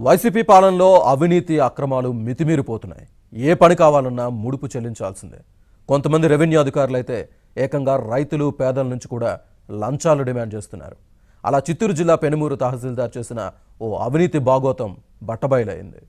YCP పాలనలో అవినీతి అక్రమాలు మితిమీరిపోతున్నాయి ఏ పని కావాలన్నా ముడుపు చెల్లించాల్సిందే కొంతమంది రెవెన్యూ అధికారులైతే ఏకంగా రైతులు పేదల నుంచి కూడా లంచాలు డిమాండ్ చేస్తున్నారు అలా చిత్తూరు జిల్లా పెనుమూరు తహసీల్దార్ చేసిన ఓ అవినీతి బాగోతం బట్టబయలైంది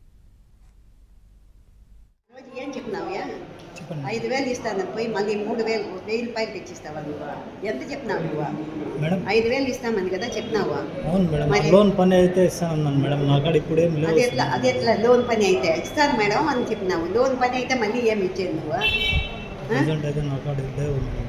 రోజు ఏం చెప్పినావయ్యా ఐదు వేలు ఇస్తాను పోయి మళ్ళీ మూడు వేలు వెయ్యి రూపాయలు తెచ్చిస్తావా నువ్వు ఎంత చెప్పినావు నువ్వు మేడం ఐదు వేలు ఇస్తామని కదా చెప్పినావా అవును మేడం మరి- లోన్ పని అయితే ఇస్తానన్నాను మేడం నా కాడ ఇప్పుడు ఏం అది లేవు ఎట్లా అది ఎట్లా లోన్ పని అయితే ఇస్తాను మేడం అని చెప్పినావు లోన్ పని అయితే మళ్ళీ ఏమి ఇచ్చేది నువ్వు ఆ? ప్రజెంట్ అయితే నా కాడ లేవు మేడం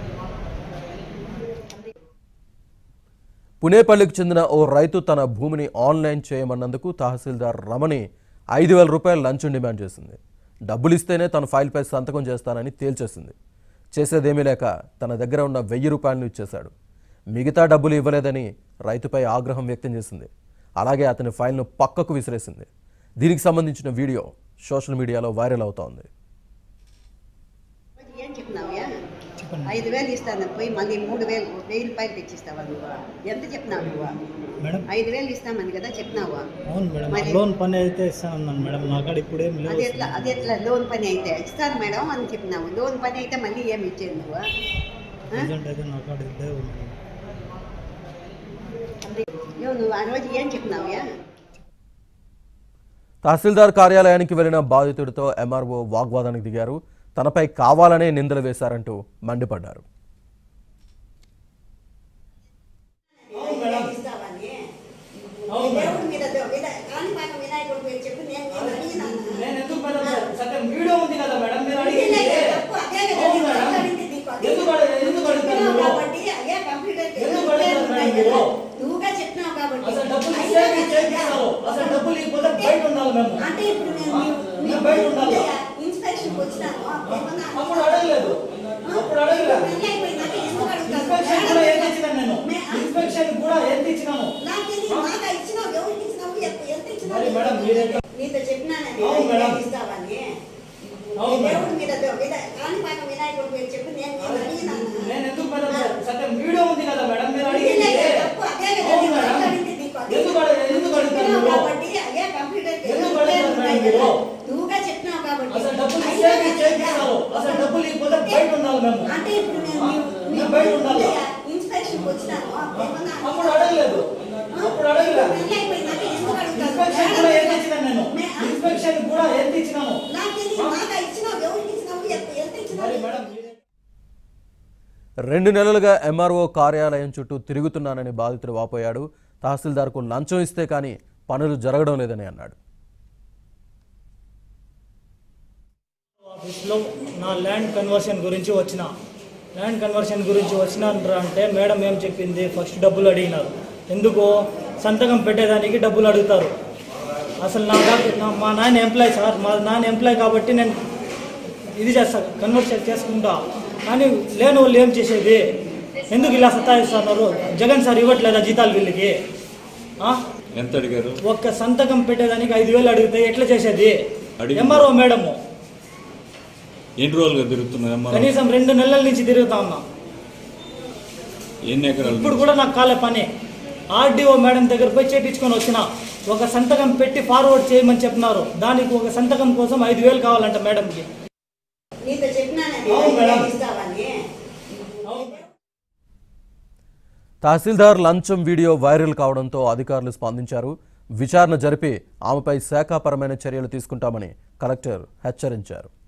పునేపల్లికి చెందిన ఓ రైతు తన భూమిని ఆన్లైన్ చేయమన్నందుకు తహసీల్దార్ రమణి ఐదు వేల రూపాయల లంచం డిమాండ్ చేసింది డబ్బులు ఇస్తేనే తన ఫైల్పై సంతకం చేస్తానని తేల్చేసింది చేసేదేమీ లేక తన దగ్గర ఉన్న వెయ్యి రూపాయలను ఇచ్చేశాడు మిగతా డబ్బులు ఇవ్వలేదని రైతుపై ఆగ్రహం వ్యక్తం చేసింది అలాగే అతని ఫైల్ను పక్కకు విసిరేసింది దీనికి సంబంధించిన వీడియో సోషల్ మీడియాలో వైరల్ అవుతోంది రోజు ఏం చెప్పినావయ్యా చెప్పండి ఐదు వేలు ఇస్తాను పోయి మళ్ళీ మూడు వేలు వెయ్యి రూపాయలు తెచ్చిస్తావా నువ్వు ఎంత చెప్పినావు నువ్వు మేడం ఐదు వేలు ఇస్తామని కదా చెప్పినావా అవును మేడం మరి- లోన్ పని అయితే ఇస్తానన్నాను మేడం నా కాడ ఇప్పుడు ఏం లేవు అది ఎట్లా అది ఎట్లా లోన్ పని అయితే ఇస్తాను మేడం అని చెప్పినావు లోన్ పని అయితే మళ్ళీ ఏమి ఇచ్చేది నువ్వు ఆ? ప్రజెంట్ అయితే నా కాడ లేవు మేడం ఏమో నువ్వు ఆ రోజు ఏం చెప్పినావయ్యా తహసీల్దార్ కార్యాలయానికి వెళ్లిన బాధితుడితో ఎంఆర్ఓ వాగ్వాదానికి దిగారు తనపై కావాలనే నిందలు వేశారంటూ మండిపడ్డారు దేవుడి మీద దో- విన- కాణిపాక వినాయకుడి పేరు చెప్పి నేను నేను అడిగినాను. నేను ఎందుకు మేడం సత్యం వీడియో ఉంది కదా మేడం మీరు ఇది అడిగింది లేదు, తప్పు. అదే కదా అవును నేను మేడం. అడిగింది నీకు. అదే ఎందుకు అడగ- ఎందుకు అడుగుతారు చెప్పినావు మీరు? కాబట్టి అయ్యా కంప్యూటర్ ఎందుకు పేరు అడుగుతారు ఉన్నాయి మేడం కదా. మీరు? నువ్వుగా చెప్పినావు కాబట్టి అసలు డబ్బులు అయినా ఇస్తే మీరు కదా. చేయిస్తారు అసలు డబ్బులు ఇవ్వకపోతే బయట ఉండాలి మేము అంటే ఇప్పుడు నేను ఆ, మీ- మీ- మేము బయట ఉండాలి ఇన్స్పెక్షన్కి వచ్చినాను ఏమన్నా అప్పుడు అడగలేదు అప్పుడు అడగలేదు నెల అయిపోయిందంటే ఎందుకు అడుగుతారు? ఇన్స్పెక్షన్ కూడా ఎంత ఇచ్చినాను నేను మే- ఇన్స్పెక్షన్ కూడా ఎంత ఇచ్చినాను నాకు తెలియదు, నాకు ఇచ్చినావు ఎవరికి ఇచ్చినావు ఎంత ఎంత ఇచ్చినావు మరి మేడం మీరే నీతో చెప్పినానండి అవును మేడం. ఐదు ఇస్తావని అవును మేడం. దేవుడి మీద దో- విన- కాణిపాక వినాయకుడి పేరు చెప్పి నేను నేను అడిగినాను నేను ఎందుకు మేడం సత్యం వీడియో ఉంది కదా మేడం మీరు ఇది అడిగింది లేదు, తప్పు. అదే కదా అవును నేను మేడం. అడిగింది నీకు. అదే ఎందుకు అడగ- ఎందుకు అడుగుతారు చెప్పినావు మీరు? కాబట్టి అయ్యా కంప్యూటర్ పేరు ఎందుకు పేరు అడుగుతారు ఉన్నాయి మేడం కదా. మీరు? నువ్వుగా చెప్పినావు కాబట్టి అసలు డబ్బులు అయినా ఇస్తే మీరు కదా. చేయిస్తారు అసలు డబ్బులు ఇవ్వకపోతే బయట ఉండాలి మేము అంటే ఇప్పుడు నేను మీ- మీ- మేము బయట ఉండాలి ఇన్స్పెక్షన్కి వచ్చినాను ఏమన్నా అప్పుడు అడగలేదు అప్పుడు అడగలేదు నెల అయిపోయిందంటే ఎందుకు అడుగుతారు? ఇన్స్పెక్షన్ కూడా ఎంత ఇచ్చినాను నేను మే- ఇన్స్పెక్షన్ కూడా ఎంత ఇచ్చినాను నాకు తెలియదు, నాకు ఇచ్చినావు ఎవరికి ఇచ్చినావు ఎంత ఎంత మరి ఇచ్చినావు మేడం మీరే రెండు నెలలుగా ఎంఆర్ఓ కార్యాలయం చుట్టూ తిరుగుతున్నానని బాధితుడు వాపోయాడు తహసీల్దార్కు లంచం ఇస్తే కానీ పనులు జరగడం లేదని అన్నాడు ఆఫీస్లో నా ల్యాండ్ కన్వర్షన్ గురించి వచ్చిన ల్యాండ్ కన్వర్షన్ గురించి వచ్చినారా అంటే మేడం ఏం చెప్పింది ఫస్ట్ డబ్బులు అడిగినారు ఎందుకు సంతకం పెట్టేదానికి డబ్బులు అడుగుతారు అసలు నా డాక్టర్ నా మా నాన్న ఎంప్లాయ్ సార్ మా నాన్న ఎంప్లాయ్ కాబట్టి నేను ఇది చేస్తా కన్వర్షన్ చేసుకుంటా కానీ లేని వాళ్ళు ఏం చేసేది ఎందుకు ఇలా సతాయిస్తున్నారు జగన్ సార్ ఇవ్వట్లేదా జీతాలు వీళ్ళకి ఆ? ఎంత అడిగారు ఒక్క సంతకం పెట్టేదానికి ఐదు వేలు అడిగితే ఎట్లా చేసేది అడిగి- ఎంఆర్ఓ మేడము ఎన్ని రోజులుగా తిరుగుతున్నారు అమ్మ కనీసం రెండు నెలల నుంచి తిరుగుతా ఉన్నా ఎన్ని ఎకరాలు ఇప్పుడు కూడా నాకు కాలే పని ఆర్డీఓ మేడం దగ్గర పోయి చేపించుకొని వచ్చిన ఒక సంతకం పెట్టి ఫార్వర్డ్ చేయమని చెప్పినారు దానికి ఒక సంతకం కోసం ఐదు వేలు కావాలంట మేడంకి నీతో చెప్పినానండి అవును మేడం. ఐదు ఇస్తావని తహసీల్దార్ లంచం వీడియో వైరల్ కావడంతో అధికారులు స్పందించారు విచారణ జరిపి ఆమెపై శాఖాపరమైన చర్యలు తీసుకుంటామని కలెక్టర్ హెచ్చరించారు